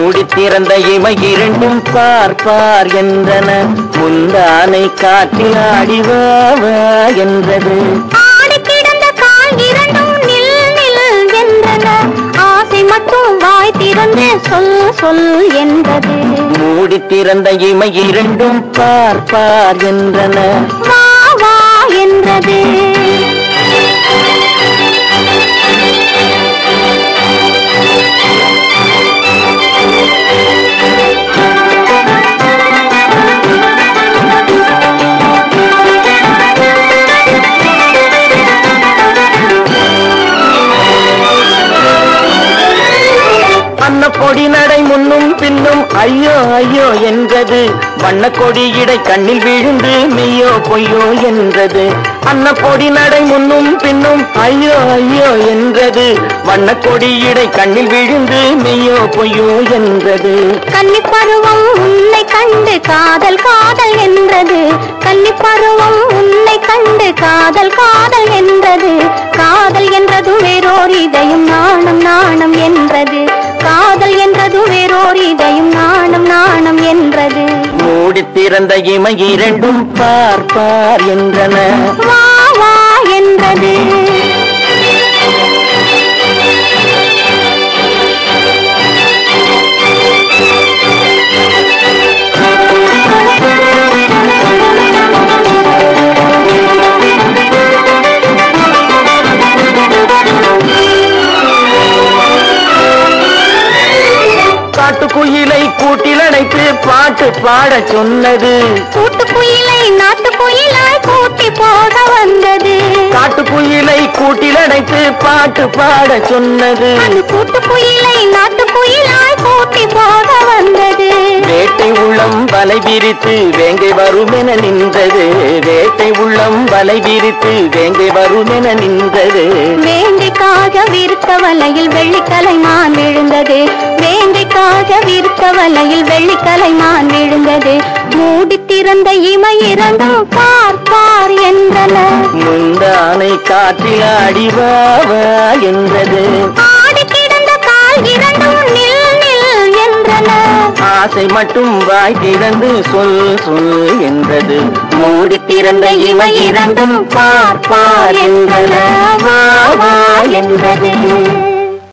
மூடி திறந்த இமை இரண்டும் பார் பார் என்றன முந்தானை காற்றில் ஆடி வா வா என்றது ஆடி கிடந்த கால் இரண்டும் நில் நில் என்றன ஆசை மட்டும் வாய் திறந்து சொல் சொல் என்றது மூடி திறந்த இமை இரண்டும் பார் பார் என்றன வா வா என்றது அன்ன பொடி நடை முன்னும் பின்னும் ஐயோ ஐயோ என்றது வண்ண கொடி இடை கண்ணில் விழுந்து மெய்யோ பொய்யோ என்றது அன்ன பொடி நடை முன்னும் பின்னும் ஐயோ ஐயோ என்றது வண்ண கொடி இடை கண்ணில் விழுந்து மெய்யோ பொய்யோ என்றது கன்னி பருவம் உன்னை கண்டு காதல் காதல் என்றது கன்னி பருவம் உன்னை கண்டு காதல் காதல் என்றது காதல் என்றது வேறோர் இதயம் நாணம் நாணம் என்றது காதல் என்றது வேறோர் இதயம் நாணம் நாணம் என்றது மூடி திறந்த இமை இரண்டும் பார் பார் என்றன வா வா என்றது காட்டுக்குயிலை கூட்டில் அடைத்து பாட்டு பாடச் சொன்னது கூட்டுக்குயிலை நாட்டுக்குயிலாய் கூட்டி போக வந்தது காட்டுக்குயிலை கூட்டில் அடைத்து பாட்டு பாடச் சொன்னது அந்த கூட்டுக்குயிலை நாட்டுக்குயிலாய் கூட்டி போக வந்தது வேட்டை உள்ளம் வலை விரித்து வேங்கை வருமென நின்றது வேட்டை உள்ளம் வலை விரித்து வேங்கை வருமென நின்றது வேங்கைக்காக விருத்த வலையில் வெள்ளிக்கலைமான் விழுந்தது வேங்கைக்காக விருத்த வலையில் வெள்ளிக்கலைமான் விழுந்தது மூடி திறந்த இமை இரண்டும் பார் பார் என்றன முந்தானை காற்றில் அடிவா வா என்றது ஆடி கிடந்த கால் இரண்டும் நில் நில் என்றன ஆசை மட்டும் வாய் திறந்து சொல் சொல் என்றது மூடி திறந்த இமை இரண்டும் பார் பார் என்றன வா வா என்றது